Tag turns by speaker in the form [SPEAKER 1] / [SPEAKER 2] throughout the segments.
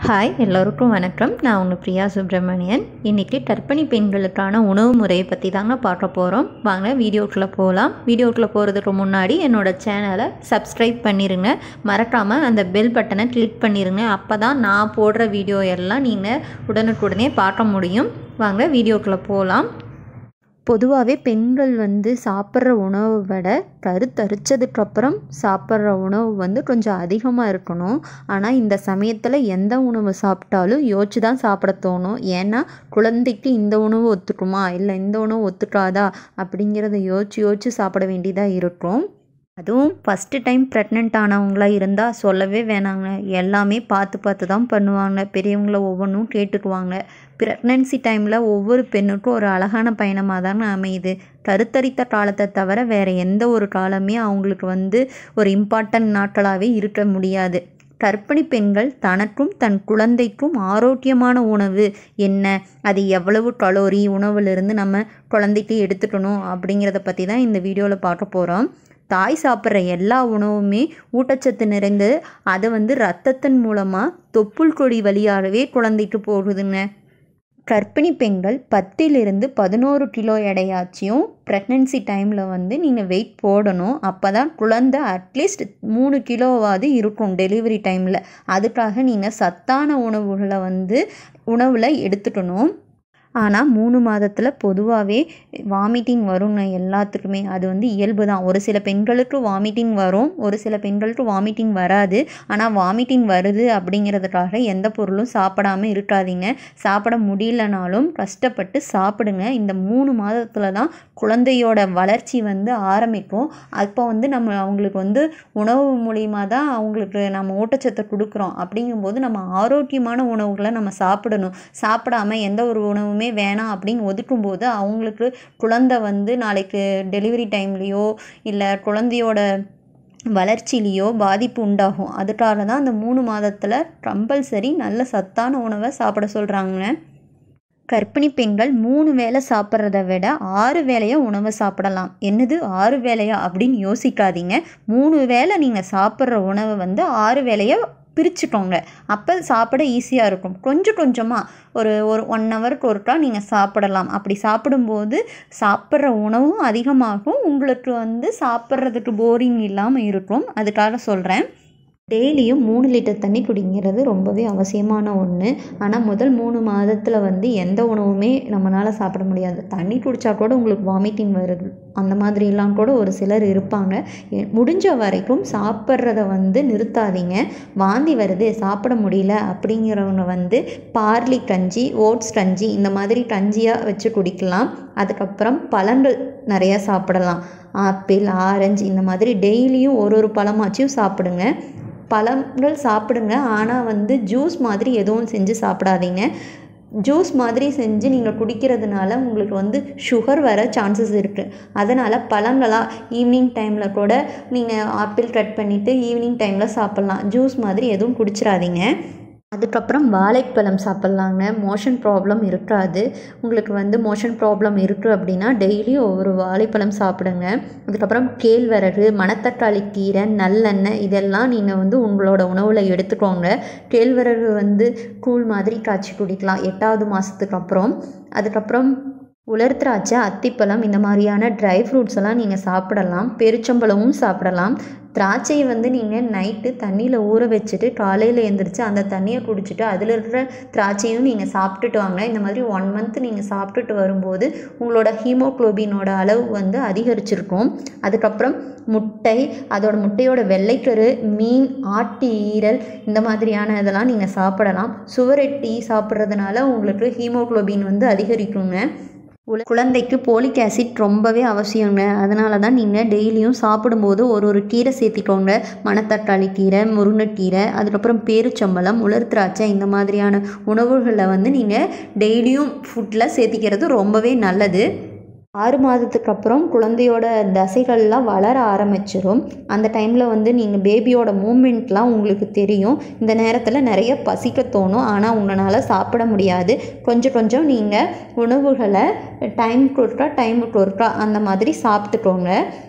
[SPEAKER 1] hi எல்லோருக்கும் வணக்கம் நான் உங்கள் பிரியா சுப்பிரமணியன் இன்றைக்கி கர்ப்பிணி பெண்களுக்கான உணவு முறையை பற்றி தாங்க பார்க்க போகிறோம் வாங்க வீடியோக்குள்ளே போகலாம் வீடியோக்குள்ளே போகிறதுக்கு முன்னாடி என்னோடய சேனலை சப்ஸ்கிரைப் பண்ணிடுங்க மறக்காமல் அந்த பெல் பட்டனை கிளிக் பண்ணிடுங்க அப்போ தான் நான் போடுற வீடியோ எல்லாம் நீங்கள் உடனுக்குடனே பார்க்க முடியும் வாங்க வீடியோக்குள்ளே போகலாம் பொதுவாகவே பெண்கள் வந்து சாப்பிட்ற உணவை விட கருத்தரிச்சதுக்கப்புறம் சாப்பிட்ற உணவு வந்து கொஞ்சம் அதிகமாக இருக்கணும் ஆனால் இந்த சமயத்தில் எந்த உணவு சாப்பிட்டாலும் யோசிச்சு தான் சாப்பிட தோணும் ஏன்னா குழந்தைக்கு இந்த உணவு ஒத்துக்குமா இல்லை இந்த உணவு ஒத்துக்காதா அப்படிங்கிறத யோசிச்சு யோசிச்சு சாப்பிட வேண்டியதாக இருக்கும் அதுவும் ஃபஸ்ட்டு டைம் ப்ரெக்னென்ட் ஆனவங்களா இருந்தால் சொல்லவே வேணாங்க எல்லாமே பார்த்து பார்த்து தான் பண்ணுவாங்க பெரியவங்கள ஒவ்வொன்றும் கேட்டுக்குவாங்க ப்ரெக்னென்சி டைமில் ஒவ்வொரு பெண்ணுக்கும் ஒரு அழகான பயணமாக தானே அமையுது கருத்தரித்த காலத்தை தவிர வேறு எந்த ஒரு காலமே அவங்களுக்கு வந்து ஒரு இம்பார்ட்டன்ட் நாட்களாகவே இருக்க முடியாது கர்ப்பிணி பெண்கள் தனக்கும் தன் குழந்தைக்கும் ஆரோக்கியமான உணவு என்ன அது எவ்வளவு கலோரி உணவுலேருந்து நம்ம குழந்தைக்கு எடுத்துக்கணும் அப்படிங்கிறத பற்றி தான் இந்த வீடியோவில் பார்க்க போகிறோம் தாய் சாப்பிட்ற எல்லா உணவுமே ஊட்டச்சத்து நிறைந்து அதை வந்து ரத்தத்தின் மூலமாக தொப்புள் கொடி வழியாகவே குழந்தைக்கு போகுதுங்க கர்ப்பிணி பெண்கள் பத்திலிருந்து பதினோரு கிலோ எடையாச்சியும் ப்ரெக்னென்சி டைமில் வந்து நீங்கள் வெயிட் போடணும் அப்போ தான் குழந்தை அட்லீஸ்ட் மூணு கிலோவாவது இருக்கும் டெலிவரி டைமில் அதுக்காக நீங்கள் சத்தான உணவுகளை வந்து உணவில் எடுத்துக்கணும் ஆனால் மூணு மாதத்தில் பொதுவாகவே வாமிட்டிங் வருங்க எல்லாத்துக்குமே அது வந்து இயல்பு தான் ஒரு சில பெண்களுக்கு வாமிட்டிங் வரும் ஒரு சில பெண்களுக்கு வாமிட்டிங் வராது ஆனால் வாமிட்டிங் வருது அப்படிங்கிறதுக்காக எந்த பொருளும் சாப்பிடாமல் இருக்காதீங்க சாப்பிட முடியலனாலும் கஷ்டப்பட்டு சாப்பிடுங்க இந்த மூணு மாதத்தில் தான் குழந்தையோட வளர்ச்சி வந்து ஆரம்பிக்கும் அப்போ வந்து நம்ம அவங்களுக்கு வந்து உணவு மூலிமா தான் அவங்களுக்கு நம்ம ஊட்டச்சத்தை கொடுக்குறோம் அப்படிங்கும்போது நம்ம ஆரோக்கியமான உணவுகளை நம்ம சாப்பிடணும் சாப்பிடாம எந்த ஒரு உணவுமே எதுவுமே வேணாம் அப்படின்னு ஒதுக்கும்போது அவங்களுக்கு குழந்தை வந்து நாளைக்கு டெலிவரி டைம்லேயோ இல்லை குழந்தையோட வளர்ச்சிலேயோ பாதிப்பு உண்டாகும் அதுக்காக தான் அந்த மூணு மாதத்தில் கம்பல்சரி நல்ல சத்தான உணவை சாப்பிட சொல்கிறாங்க கர்ப்பிணி பெண்கள் மூணு வேளை சாப்பிட்றத விட ஆறு வேலையாக உணவு சாப்பிடலாம் என்னது ஆறு வேலையா அப்படின்னு யோசிக்காதீங்க மூணு வேளை நீங்கள் சாப்பிட்ற உணவை வந்து ஆறு வேலையாக பிரிச்சுக்கோங்க அப்போ சாப்பிட ஈஸியாக இருக்கும் கொஞ்சம் கொஞ்சமாக ஒரு ஒரு ஒன் ஹவருக்கு ஒருக்கா நீங்கள் சாப்பிடலாம் அப்படி சாப்பிடும்போது சாப்பிட்ற உணவும் அதிகமாகும் உங்களுக்கு வந்து சாப்பிட்றதுக்கு போரிங் இல்லாமல் இருக்கும் அதுக்காக சொல்கிறேன் டெய்லியும் மூணு லிட்டர் தண்ணி குடிங்கிறது ரொம்பவே அவசியமான ஒன்று ஆனால் முதல் மூணு மாதத்தில் வந்து எந்த உணவுமே நம்மளால் சாப்பிட முடியாது தண்ணி குடித்தா கூட உங்களுக்கு வாமிட்டிங் வருது அந்த மாதிரிலாம் கூட ஒரு சிலர் இருப்பாங்க முடிஞ்ச வரைக்கும் சாப்பிட்றத வந்து நிறுத்தாதீங்க வாந்தி வருது சாப்பிட முடியல அப்படிங்கிறவங்க வந்து பார்லி கஞ்சி ஓட்ஸ் கஞ்சி இந்த மாதிரி கஞ்சியாக வச்சு குடிக்கலாம் அதுக்கப்புறம் பழங்கள் நிறையா சாப்பிடலாம் ஆப்பிள் ஆரஞ்சு இந்த மாதிரி டெய்லியும் ஒரு ஒரு பழமாச்சும் சாப்பிடுங்க பழங்கள் சாப்பிடுங்க ஆனால் வந்து ஜூஸ் மாதிரி எதுவும் செஞ்சு சாப்பிடாதீங்க ஜூஸ் மாதிரி செஞ்சு நீங்கள் குடிக்கிறதுனால உங்களுக்கு வந்து சுகர் வர சான்சஸ் இருக்குது அதனால் பழங்களாக ஈவினிங் டைமில் கூட நீங்கள் ஆப்பிள் கட் பண்ணிவிட்டு ஈவினிங் டைமில் சாப்பிட்லாம் ஜூஸ் மாதிரி எதுவும் குடிச்சிடாதீங்க அதுக்கப்புறம் வாழைப்பழம் சாப்பிட்லாங்க மோஷன் ப்ராப்ளம் இருக்காது உங்களுக்கு வந்து மோஷன் ப்ராப்ளம் இருக்குது அப்படின்னா டெய்லியும் ஒவ்வொரு வாழைப்பழம் சாப்பிடுங்க அதுக்கப்புறம் கேழ்வரகு மணத்தக்காளி கீரை நல்லெண்ணெய் இதெல்லாம் நீங்கள் வந்து உங்களோட உணவில் எடுத்துக்கோங்க கேழ்வரகு வந்து கூழ் மாதிரி காய்ச்சி குடிக்கலாம் எட்டாவது மாதத்துக்கு அப்புறம் அதுக்கப்புறம் உலர் திராட்சை அத்திப்பழம் இந்த மாதிரியான ட்ரை ஃப்ரூட்ஸ் எல்லாம் நீங்கள் சாப்பிடலாம் பெருச்சம்பழமும் சாப்பிடலாம் திராட்சையை வந்து நீங்கள் நைட்டு தண்ணியில் ஊற வச்சுட்டு காலையில் எழுந்திரிச்சு அந்த தண்ணியை குடிச்சிட்டு அதில் இருக்கிற திராட்சையும் நீங்கள் சாப்பிட்டுட்டு வாங்க இந்த மாதிரி ஒன் மந்த் நீங்கள் சாப்பிட்டுட்டு வரும்போது உங்களோட ஹீமோக்ளோபினோட அளவு வந்து அதிகரிச்சிருக்கும் அதுக்கப்புறம் முட்டை அதோட முட்டையோட வெள்ளைக்கரு மீன் ஆட்டு ஈரல் இந்த மாதிரியான இதெல்லாம் நீங்கள் சாப்பிடலாம் சுவரெட்டி சாப்பிட்றதுனால உங்களுக்கு ஹீமோக்ளோபின் வந்து அதிகரிக்குங்க குழந்தைக்கு போலிக் ஆசிட் ரொம்பவே அவசியங்க அதனால தான் நீங்கள் டெய்லியும் சாப்பிடும்போது ஒரு ஒரு கீரை சேர்த்திக்கோங்க மணத்தக்காளி கீரை முருங்கைக்கீரை அதுக்கப்புறம் பேருச்சம்பழம் உலர் திராட்சை இந்த மாதிரியான உணவுகளை வந்து நீங்கள் டெய்லியும் ஃபுட்டில் சேர்த்திக்கிறது ரொம்பவே நல்லது ஆறு மாதத்துக்கு அப்புறம் குழந்தையோட தசைகள்லாம் வளர ஆரம்பிச்சிடும் அந்த டைமில் வந்து நீங்கள் பேபியோட மூமெண்ட்லாம் உங்களுக்கு தெரியும் இந்த நேரத்தில் நிறைய பசிக்க தோணும் ஆனால் உங்களால் சாப்பிட முடியாது கொஞ்சம் கொஞ்சம் நீங்கள் உணவுகளை டைமுக்கு ஒருக்கா டைமுக்கு ஒருக்கா அந்த மாதிரி சாப்பிட்டுக்கோங்க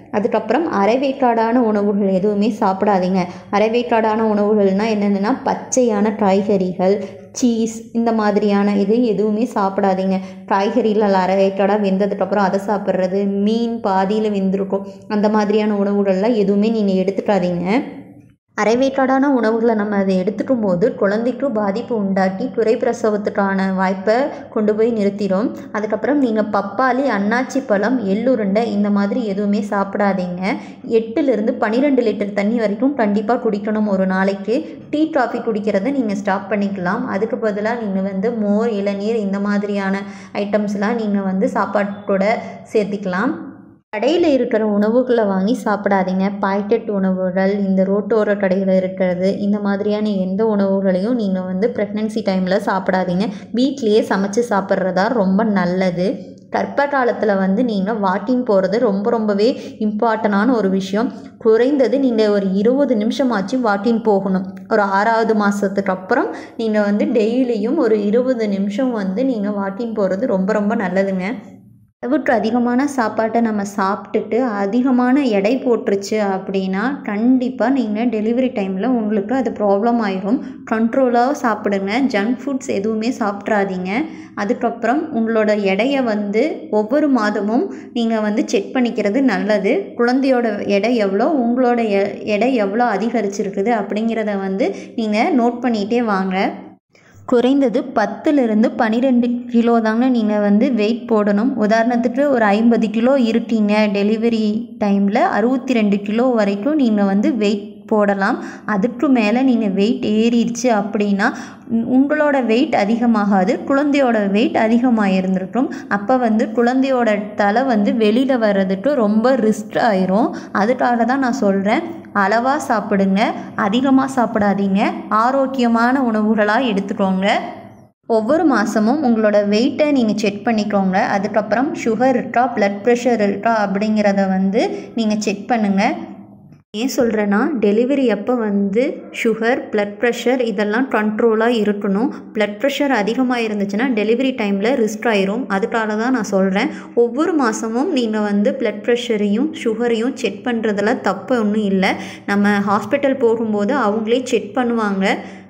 [SPEAKER 1] அதுக்கப்புறம் அரைவேக்காடான உணவுகள் எதுவுமே சாப்பிடாதீங்க அரைவேக்காடான உணவுகள்னால் என்னென்னா பச்சையான காய்கறிகள் சீஸ் இந்த மாதிரியான இது எதுவுமே சாப்பிடாதீங்க காய்கறிகள் அரைவேக்காடாக வெந்ததுக்கப்புறம் அதை சாப்பிட்றது மீன் பாதியில் வெந்திருக்கும் அந்த மாதிரியான உணவுகள்லாம் எதுவுமே நீங்கள் எடுத்துக்காதீங்க அரைவேக்காடான உணவுகளை நம்ம அதை எடுத்துக்கும் போது குழந்தைக்கும் பாதிப்பு உண்டாக்கி குறை பிரசவத்துக்கான வாய்ப்பை கொண்டு போய் நிறுத்திடும் அதுக்கப்புறம் நீங்கள் பப்பாளி அன்னாச்சி பழம் எள்ளுருண்டை இந்த மாதிரி எதுவுமே சாப்பிடாதீங்க எட்டுலேருந்து பன்னிரெண்டு லிட்டர் தண்ணி வரைக்கும் கண்டிப்பாக குடிக்கணும் ஒரு நாளைக்கு டீ காஃபி குடிக்கிறத நீங்கள் ஸ்டாப் பண்ணிக்கலாம் அதுக்கு பதிலாக நீங்கள் வந்து மோர் இளநீர் இந்த மாதிரியான ஐட்டம்ஸ்லாம் நீங்கள் வந்து சாப்பாட்டோட சேர்த்திக்கலாம் கடையில் இருக்கிற உணவுகளை வாங்கி சாப்பிடாதீங்க பாக்கெட் உணவுகள் இந்த ரோட்டோர கடையில் இருக்கிறது இந்த மாதிரியான எந்த உணவுகளையும் நீங்கள் வந்து ப்ரெக்னென்சி டைமில் சாப்பிடாதீங்க வீட்லேயே சமைச்சு சாப்பிட்றதா ரொம்ப நல்லது கர்ப்ப காலத்தில் வந்து நீங்கள் வாக்கிங் போகிறது ரொம்ப ரொம்பவே இம்பார்ட்டண்டான ஒரு விஷயம் குறைந்தது நீங்கள் ஒரு இருபது நிமிஷமாச்சும் வாக்கிங் போகணும் ஒரு ஆறாவது மாதத்துக்கு அப்புறம் நீங்கள் வந்து டெய்லியும் ஒரு இருபது நிமிஷம் வந்து நீங்கள் வாக்கிங் போகிறது ரொம்ப ரொம்ப நல்லதுங்க அளவுக்கு அதிகமான சாப்பாட்டை நம்ம சாப்பிட்டுட்டு அதிகமான எடை போட்டுருச்சு அப்படின்னா கண்டிப்பாக நீங்கள் டெலிவரி டைமில் உங்களுக்கு அது ப்ராப்ளம் ஆயிரும் கண்ட்ரோலாக சாப்பிடுங்க ஜங்க் ஃபுட்ஸ் எதுவுமே சாப்பிட்றாதீங்க அதுக்கப்புறம் உங்களோட எடையை வந்து ஒவ்வொரு மாதமும் நீங்கள் வந்து செக் பண்ணிக்கிறது நல்லது குழந்தையோட எடை எவ்வளோ உங்களோட எ- எடை எவ்வளோ அதிகரிச்சிருக்குது அப்படிங்கிறத வந்து நீங்கள் நோட் பண்ணிகிட்டே வாங்க குறைந்தது பத்துலேருந்து பன்னிரெண்டு கிலோ தாங்க நீங்கள் வந்து வெயிட் போடணும் உதாரணத்துக்கு ஒரு ஐம்பது கிலோ இருக்கீங்க டெலிவரி டைமில் அறுபத்தி ரெண்டு கிலோ வரைக்கும் நீங்கள் வந்து வெயிட் போடலாம் அதுக்கு மேலே நீங்கள் வெயிட் ஏறிடுச்சு அப்படின்னா உ- உங்களோட வெயிட் அதிகமாகாது குழந்தையோட வெயிட் அதிகமாக இருந்திருக்கும் அப்போ வந்து குழந்தையோட தலை வந்து வெளியில் வர்றதுக்கு ரொம்ப ரிஸ்க் ஆயிரும் அதுக்காக தான் நான் சொல்கிறேன் அளவாக சாப்பிடுங்க அதிகமாக சாப்பிடாதீங்க ஆரோக்கியமான உணவுகளாக எடுத்துக்கோங்க ஒவ்வொரு மாதமும் உங்களோட வெயிட்டை நீங்கள் செக் பண்ணிக்கோங்க அதுக்கப்புறம் சுகர் இருக்கா ப்ளட் ப்ரெஷர் இருக்கா அப்படிங்கிறத வந்து நீங்கள் செக் பண்ணுங்கள் ஏன் சொல்கிறேன்னா டெலிவரி அப்போ வந்து சுகர் ப்ளட் ப்ரெஷர் இதெல்லாம் கண்ட்ரோலாக இருக்கணும் ப்ளட் ப்ரெஷர் அதிகமாக இருந்துச்சுன்னா டெலிவரி டைமில் ரிஸ்க் ஆயிரும் அதுக்காக தான் நான் சொல்கிறேன் ஒவ்வொரு மாதமும் நீங்கள் வந்து ப்ளட் ப்ரெஷரையும் சுகரையும் செக் பண்ணுறதுல தப்பு ஒன்றும் இல்லை நம்ம ஹாஸ்பிட்டல் போகும்போது அவங்களே செக் பண்ணுவாங்க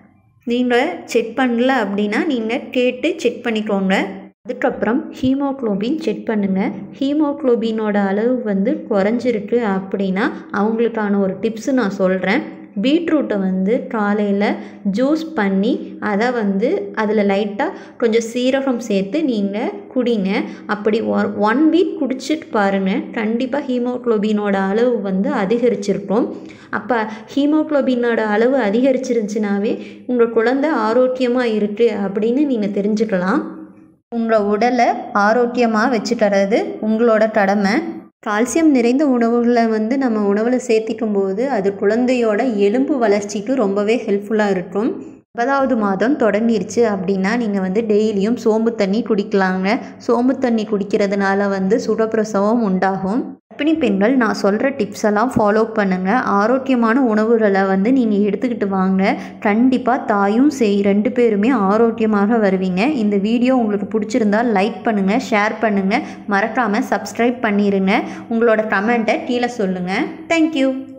[SPEAKER 1] நீங்கள் செக் பண்ணல அப்படின்னா நீங்கள் கேட்டு செக் பண்ணிக்கோங்க அதுக்கப்புறம் ஹீமோக்ளோபின் செக் பண்ணுங்கள் ஹீமோக்ளோபினோட அளவு வந்து குறைஞ்சிருக்கு அப்படின்னா அவங்களுக்கான ஒரு டிப்ஸு நான் சொல்கிறேன் பீட்ரூட்டை வந்து காலையில் ஜூஸ் பண்ணி அதை வந்து அதில் லைட்டாக கொஞ்சம் சீரகம் சேர்த்து நீங்கள் குடிங்க அப்படி ஒன் வீக் குடிச்சிட்டு பாருங்கள் கண்டிப்பாக ஹீமோக்ளோபினோட அளவு வந்து அதிகரிச்சிருக்கும் அப்போ ஹீமோக்ளோபினோட அளவு அதிகரிச்சிருந்துச்சுனாவே உங்கள் குழந்தை ஆரோக்கியமாக இருக்குது அப்படின்னு நீங்கள் தெரிஞ்சுக்கலாம் உங்கள் உடலை ஆரோக்கியமாக வச்சுக்கிறது உங்களோட கடமை கால்சியம் நிறைந்த உணவுகளை வந்து நம்ம உணவில் சேர்த்திக்கும் போது அது குழந்தையோட எலும்பு வளர்ச்சிக்கு ரொம்பவே ஹெல்ப்ஃபுல்லாக இருக்கும் ஒன்பதாவது மாதம் தொடங்கிருச்சு அப்படின்னா நீங்கள் வந்து டெய்லியும் சோம்பு தண்ணி குடிக்கலாங்க சோம்பு தண்ணி குடிக்கிறதுனால வந்து சுகப்பிரசவம் உண்டாகும் கர்ப்பிணி பெண்கள் நான் சொல்கிற டிப்ஸ் எல்லாம் ஃபாலோ பண்ணுங்கள் ஆரோக்கியமான உணவுகளை வந்து நீங்கள் எடுத்துக்கிட்டு வாங்க கண்டிப்பாக தாயும் செய் ரெண்டு பேருமே ஆரோக்கியமாக வருவீங்க இந்த வீடியோ உங்களுக்கு பிடிச்சிருந்தா லைக் பண்ணுங்கள் ஷேர் பண்ணுங்கள் மறக்காமல் சப்ஸ்கிரைப் பண்ணிடுங்க உங்களோட கமெண்ட்டை கீழே சொல்லுங்கள் தேங்க்யூ